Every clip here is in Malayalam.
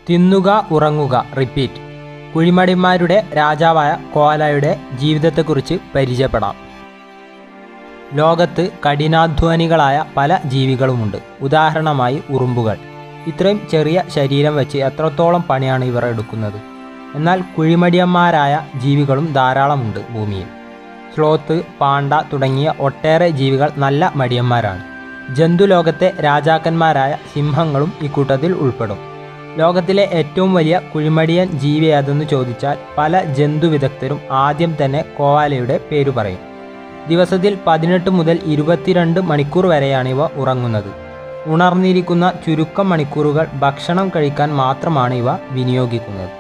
തിന്നുക ഉറങ്ങുക റിപ്പീറ്റ് കുഴിമടിമാരുടെ രാജാവായ കോലയുടെ ജീവിതത്തെക്കുറിച്ച് പരിചയപ്പെടാം ലോകത്ത് കഠിനാധ്വാനികളായ പല ജീവികളുമുണ്ട് ഉദാഹരണമായി ഉറുമ്പുകൾ ഇത്രയും ചെറിയ ശരീരം വെച്ച് എത്രത്തോളം പണിയാണ് ഇവർ എടുക്കുന്നത് എന്നാൽ കുഴിമടിയന്മാരായ ജീവികളും ധാരാളമുണ്ട് ഭൂമിയിൽ സ്ലോത്ത് പാണ്ട തുടങ്ങിയ ഒട്ടേറെ ജീവികൾ നല്ല മടിയന്മാരാണ് ജന്തുലോകത്തെ രാജാക്കന്മാരായ സിംഹങ്ങളും ഇക്കൂട്ടത്തിൽ ഉൾപ്പെടും ലോകത്തിലെ ഏറ്റവും വലിയ കുഴിമടിയൻ ജീവി ഏതെന്ന് ചോദിച്ചാൽ പല ജന്തു വിദഗ്ധരും ആദ്യം തന്നെ കോവാലയുടെ പേര് പറയും ദിവസത്തിൽ പതിനെട്ട് മുതൽ ഇരുപത്തിരണ്ട് മണിക്കൂർ വരെയാണ് ഇവ ഉറങ്ങുന്നത് ഉണർന്നിരിക്കുന്ന ചുരുക്കം മണിക്കൂറുകൾ ഭക്ഷണം കഴിക്കാൻ മാത്രമാണ് ഇവ വിനിയോഗിക്കുന്നത്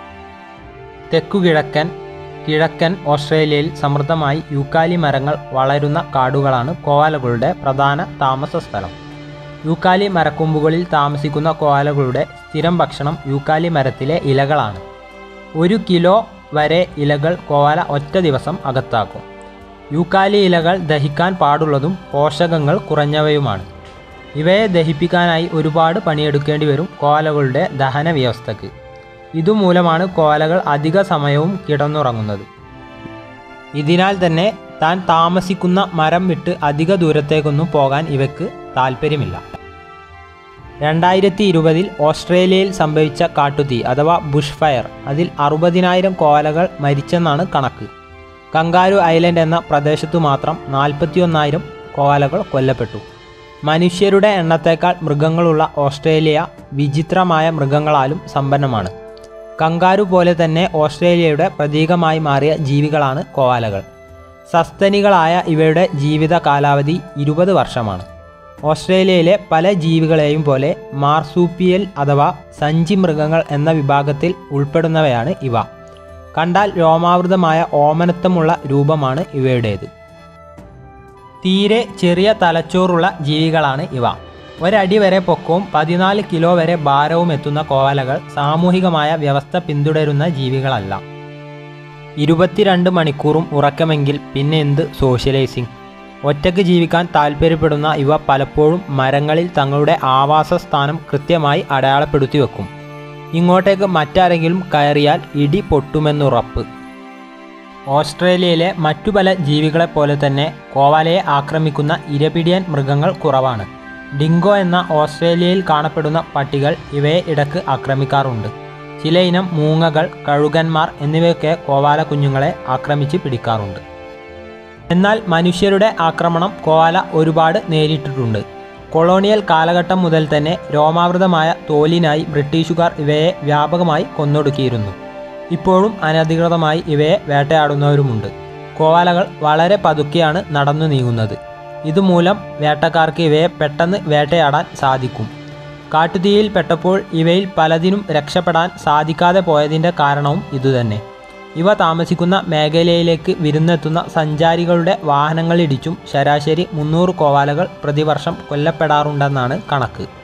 തെക്കുകിഴക്കൻ കിഴക്കൻ ഓസ്ട്രേലിയയിൽ സമൃദ്ധമായി യൂക്കാലി മരങ്ങൾ വളരുന്ന കാടുകളാണ് കോവാലകളുടെ പ്രധാന താമസ സ്ഥലം യൂക്കാലി മരക്കൊമ്പുകളിൽ താമസിക്കുന്ന കോവാലകളുടെ സ്ഥിരം ഭക്ഷണം യൂക്കാലി മരത്തിലെ ഇലകളാണ് ഒരു കിലോ വരെ ഇലകൾ കോവാല ഒറ്റ ദിവസം അകത്താക്കും യൂക്കാലി ഇലകൾ ദഹിക്കാൻ പാടുള്ളതും പോഷകങ്ങൾ കുറഞ്ഞവയുമാണ് ഇവയെ ദഹിപ്പിക്കാനായി ഒരുപാട് പണിയെടുക്കേണ്ടി വരും കോലകളുടെ ദഹന വ്യവസ്ഥയ്ക്ക് ഇതുമൂലമാണ് കോലകൾ അധിക സമയവും കിടന്നുറങ്ങുന്നത് ഇതിനാൽ തന്നെ താൻ താമസിക്കുന്ന മരം വിട്ട് അധിക ദൂരത്തേക്കൊന്നും പോകാൻ ഇവയ്ക്ക് താല്പര്യമില്ല രണ്ടായിരത്തി ഇരുപതിൽ ഓസ്ട്രേലിയയിൽ സംഭവിച്ച കാട്ടുതീ അഥവാ ബുഷ് ഫയർ അതിൽ അറുപതിനായിരം കോലകൾ മരിച്ചെന്നാണ് കണക്ക് കങ്കാരു ഐലൻഡ് എന്ന പ്രദേശത്തു മാത്രം നാൽപ്പത്തിയൊന്നായിരം കോലകൾ കൊല്ലപ്പെട്ടു മനുഷ്യരുടെ എണ്ണത്തേക്കാൾ മൃഗങ്ങളുള്ള ഓസ്ട്രേലിയ വിചിത്രമായ മൃഗങ്ങളാലും സമ്പന്നമാണ് കങ്കാരു പോലെ തന്നെ ഓസ്ട്രേലിയയുടെ പ്രതീകമായി മാറിയ ജീവികളാണ് കോവാലകൾ സസ്തനികളായ ഇവയുടെ ജീവിത കാലാവധി ഇരുപത് വർഷമാണ് ഓസ്ട്രേലിയയിലെ പല ജീവികളെയും പോലെ മാർസൂപ്പിയൽ അഥവാ സഞ്ചി മൃഗങ്ങൾ എന്ന വിഭാഗത്തിൽ ഉൾപ്പെടുന്നവയാണ് ഇവ കണ്ടാൽ രോമാവൃതമായ ഓമനത്വമുള്ള രൂപമാണ് ഇവയുടേത് തീരെ ചെറിയ തലച്ചോറുള്ള ജീവികളാണ് ഇവ ഒരടി വരെ പൊക്കവും പതിനാല് കിലോ വരെ ഭാരവും എത്തുന്ന കോവലകൾ സാമൂഹികമായ വ്യവസ്ഥ പിന്തുടരുന്ന ജീവികളല്ല ഇരുപത്തിരണ്ട് മണിക്കൂറും ഉറക്കമെങ്കിൽ പിന്നെ എന്ത് സോഷ്യലൈസിംഗ് ഒറ്റയ്ക്ക് ജീവിക്കാൻ താല്പര്യപ്പെടുന്ന ഇവ പലപ്പോഴും മരങ്ങളിൽ തങ്ങളുടെ ആവാസ സ്ഥാനം കൃത്യമായി അടയാളപ്പെടുത്തി വെക്കും ഇങ്ങോട്ടേക്ക് മറ്റാരെങ്കിലും കയറിയാൽ ഇടി പൊട്ടുമെന്നുറപ്പ് ഓസ്ട്രേലിയയിലെ മറ്റു പല ജീവികളെപ്പോലെ തന്നെ കോവാലയെ ആക്രമിക്കുന്ന ഇരപിടിയൻ മൃഗങ്ങൾ കുറവാണ് ഡിങ്കോ എന്ന ഓസ്ട്രേലിയയിൽ കാണപ്പെടുന്ന പട്ടികൾ ഇവയെ ഇടക്ക് ആക്രമിക്കാറുണ്ട് ചിലയിനം മൂങ്ങകൾ കഴുകന്മാർ എന്നിവയൊക്കെ കോവാല കുഞ്ഞുങ്ങളെ ആക്രമിച്ച് പിടിക്കാറുണ്ട് എന്നാൽ മനുഷ്യരുടെ ആക്രമണം കോവാല ഒരുപാട് നേരിട്ടിട്ടുണ്ട് കൊളോണിയൽ കാലഘട്ടം മുതൽ തന്നെ രോമാവൃതമായ തോലിനായി ബ്രിട്ടീഷുകാർ ഇവയെ വ്യാപകമായി കൊന്നൊടുക്കിയിരുന്നു ഇപ്പോഴും അനധികൃതമായി ഇവയെ വേട്ടയാടുന്നവരുമുണ്ട് കോവാലകൾ വളരെ പതുക്കെയാണ് നടന്നു നീങ്ങുന്നത് ഇതുമൂലം വേട്ടക്കാർക്ക് ഇവയെ പെട്ടെന്ന് വേട്ടയാടാൻ സാധിക്കും കാട്ടുതീയിൽ പെട്ടപ്പോൾ ഇവയിൽ പലതിനും രക്ഷപ്പെടാൻ സാധിക്കാതെ പോയതിൻ്റെ കാരണവും ഇതുതന്നെ ഇവ താമസിക്കുന്ന മേഖലയിലേക്ക് വിരുന്നെത്തുന്ന സഞ്ചാരികളുടെ വാഹനങ്ങളിടിച്ചും ശരാശരി മുന്നൂറ് കോവാലകൾ പ്രതിവർഷം കൊല്ലപ്പെടാറുണ്ടെന്നാണ് കണക്ക്